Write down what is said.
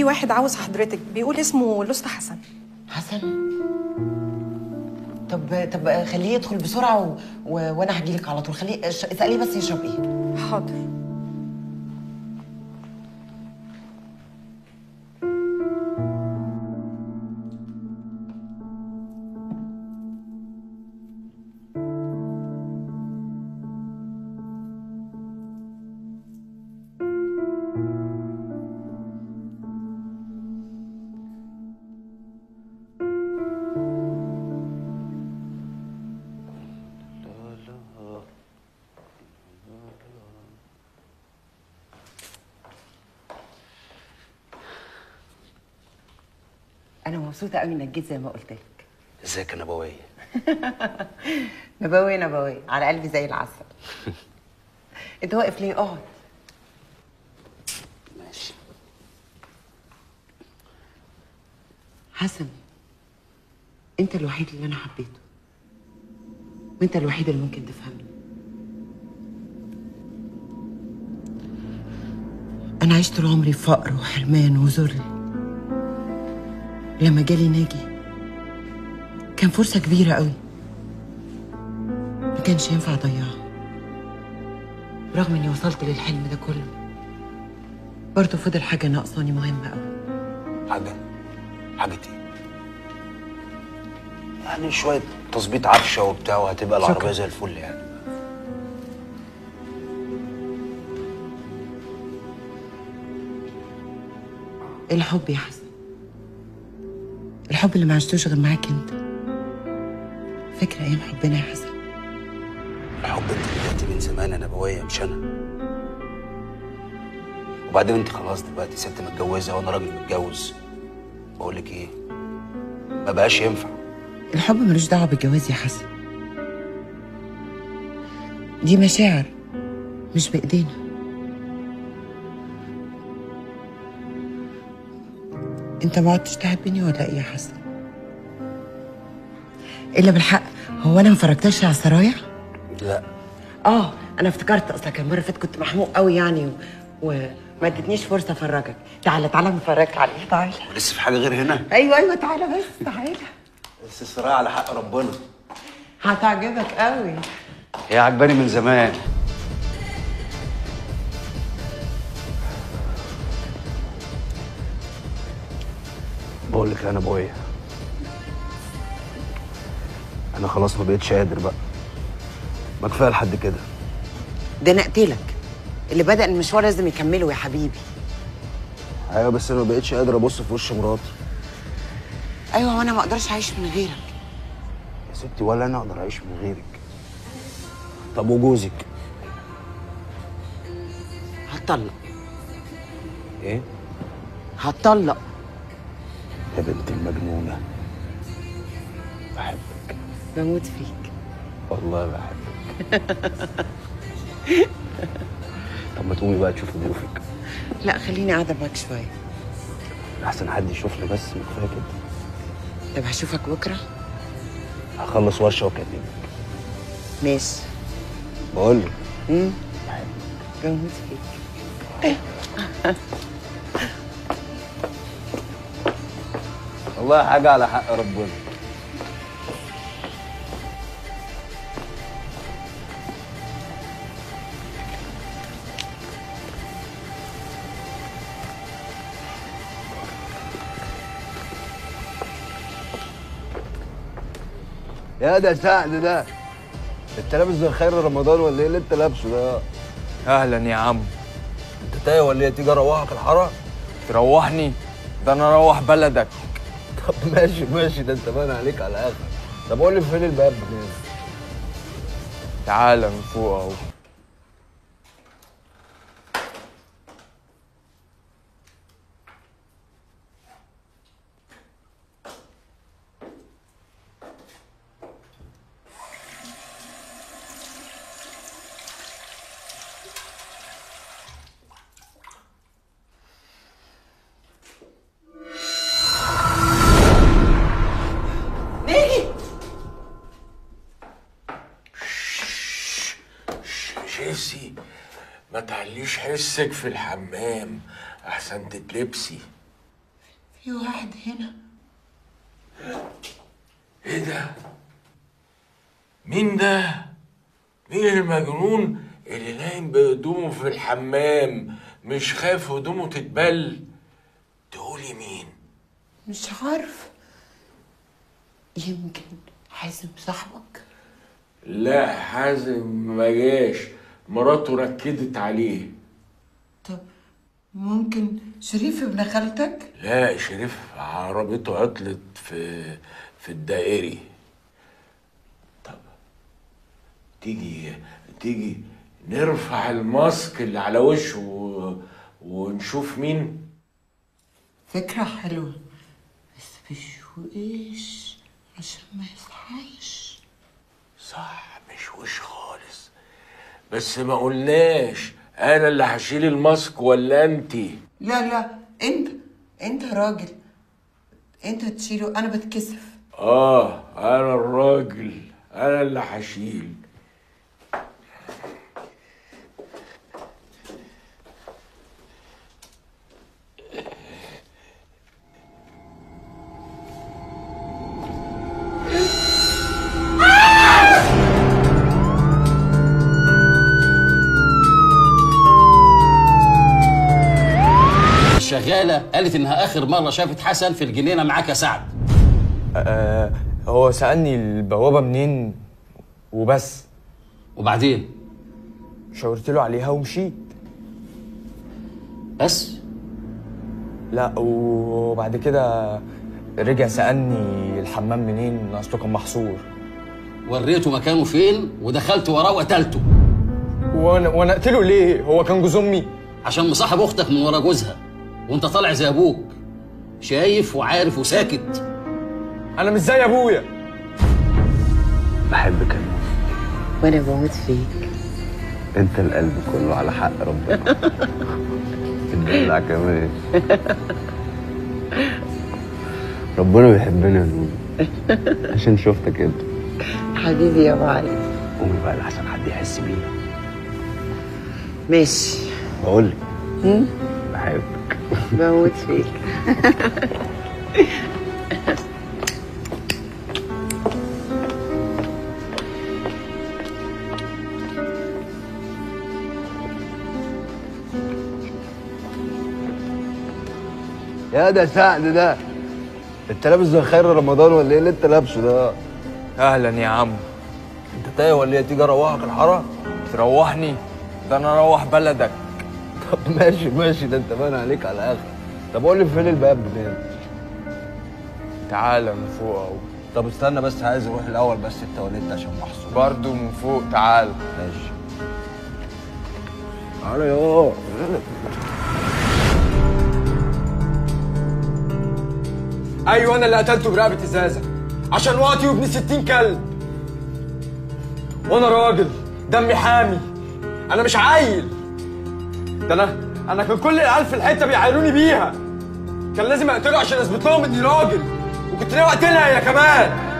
في واحد عاوز حضرتك بيقول اسمه الأسطى حسن حسن طب طب خليه يدخل بسرعه و... و... وانا هجيلك على طول خليه ش- اساليه بس يشرب ايه حاضر انا مبسوطه قوي انك جيت زي ما قلت لك ازيك يا نبويه نبوي نبوي على قلبي زي العسل انت واقف ليه اقعد ماشي حسن انت الوحيد اللي انا حبيته وانت الوحيد اللي ممكن تفهمني انا عشت طول عمري في فقر وحرمان وذل لما جالي ناجي كان فرصة كبيرة قوي ما كانش ينفع اضيعها رغم اني وصلت للحلم ده كله برضه فضل حاجة ناقصاني مهمة قوي حاجه حاجه ايه يعني شويه تظبيط عفشه وبتاع وهتبقى شكرا. العربيه زي الفل يعني الحب يا حسن الحب اللي ما عشتوش غير معاك انت فاكر ايام حبنا يا حسن الحب انت دلوقتي من زمان يا نبويه مش انا وبعدين انت خلاص دلوقتي ست متجوزه وانا راجل متجوز بقول لك ايه ما بقاش ينفع الحب ملوش دعوه بالجواز يا حسن دي مشاعر مش بايدينا انت ما عدتش تحبني ولا ايه يا حسن الا بالحق هو انا ما فرجتش على السرايا لا اه انا افتكرت اصلك المره اللي فاتت كنت محموق قوي يعني و... وما ادتنيش فرصه افرجك تعالى تعالى نفرجك عليه تعالى ولسه في حاجه غير هنا ايوه ايوه تعالى بس تعالى بس الصراحه على حق ربنا هتعجبك قوي هي عجباني من زمان بقول لك يا نبويه انا خلاص ما بقتش قادر بقى ما كفايه لحد كده ده انا اقتلك اللي بدأ المشوار لازم يكمله يا حبيبي ايوه بس انا ما بقتش قادر ابص في وش مراتي ايوه وانا ما اقدرش اعيش من غيرك يا ستي ولا انا اقدر اعيش من غيرك طب وجوزك هتطلق ايه هتطلق يا بنت المجنونه بحبك بموت فيك والله بحبك طب ما تقومي بقى تشوفي ضيوفك لا خليني قاعده معاك شويه احسن حد يشوفني بس ما كفايه كده طب هشوفك بكره هخلص ورشه واكلمك ماشي بقول لك امم بموت فيك والله حاجه على حق ربنا يا ده سعد ده انت لابس زي خير رمضان ولا ايه اللي انت لابسه ده اهلا يا عم انت تايه ولا ايه تيجي اروحك الحاره تروحني ده انا اروح بلدك طب ماشي ماشي ده انت باين عليك على الاخر طب قول لي فين الباب هنا تعالى من فوق اهو نيجي شيسي ما تعليش حسك في الحمام احسن تتلبسي في واحد هنا ايه ده؟ مين ده؟ مين المجنون اللي نايم بهدومه في الحمام مش خايف هدومه تتبل؟ تقولي مين؟ مش عارف يمكن حازم صاحبك لا حازم ما جاش مراته ركدت عليه طب ممكن شريف ابن خالتك لا شريف عربيته عطلت في في الدائري طب تيجي تيجي نرفع الماسك اللي على وشه و- ونشوف مين فكرة حلوة بس بشويش عشان ما يصحاش صح مش وش خالص بس ما قلناش انا اللي هشيل الماسك ولا انتي لا لا انت انت راجل انت تشيله انا بتكسف اه انا الراجل انا اللي هشيل الشغالة قالت إنها آخر مرة شافت حسن في الجنينة معاك يا سعد آه هو سألني البوابة منين وبس وبعدين شاورت له عليها ومشيت بس لا وبعد كده رجع سألني الحمام منين أصله كان محصور وريته مكانه فين ودخلت وراه وقتلته وانا وانا اقتله ليه؟ هو كان جوز امي عشان مصاحب أختك من ورا جوزها وأنت طالع زي أبوك شايف وعارف وساكت انا مش زي ابويا بحبك يا نور. وانا بموت فيك انت القلب كله على حق ربنا تدلع كمان ربنا بيحبنا يا نور عشان شفتك انت حبيبي يا معلم قومي بقى لحسن حد يحس بينا ماشي بقول لك بحبك بموت فيك يا ده سعد ده انت لابس زي خير رمضان ولا ايه اللي انت لابسه ده اهلا يا عم انت تايه ولا ايه تيجي اروحك الحاره تروحني ده انا اروح بلدك طب ماشي ماشي ده انت باين عليك على الاخر طب قول لي فين الباب فين تعالى من فوق اهو طب استنى بس عايز اروح الاول بس التواليت عشان محصور برضه من فوق تعالى ماشي تعالى يا ايوه انا اللي قتلته برقبه ازازه عشان واطي وابن ستين كلب وانا راجل دمي حامي انا مش عيل ده انا انا كان كل العيال في الحته بيعايروني بيها كان لازم اقتله عشان اثبت لهم اني راجل وكنت ناوي اقتلها هي كمان